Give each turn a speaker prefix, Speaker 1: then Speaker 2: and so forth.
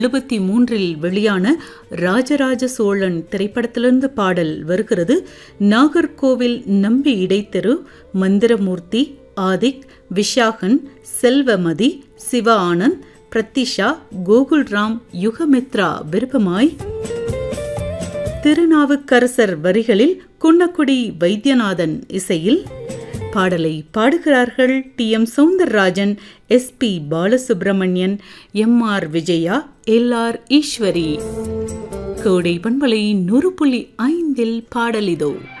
Speaker 1: எழுபத்தி மூன்றில் வெளியான ராஜராஜ சோழன் திரைப்படத்திலிருந்து பாடல் வருகிறது நாகர்கோவில் நம்பி இடைத்தெரு மந்திரமூர்த்தி ஆதிக் விஷாகன் செல்வமதி சிவ ஆனந்த் பிரத்திஷா கோகுல்ராம் யுகமித்ரா விருப்பமாய் திருநாவுக்கரசர் வரிகளில் குன்னக்குடி வைத்தியநாதன் இசையில் பாடலை பாடுகிறார்கள் T M Soundararajan S P Balasubramanian M R Vijaya L R Eswari Kodai பண்பலை நூறு புள்ளி ஐந்தில் பாடலிதோ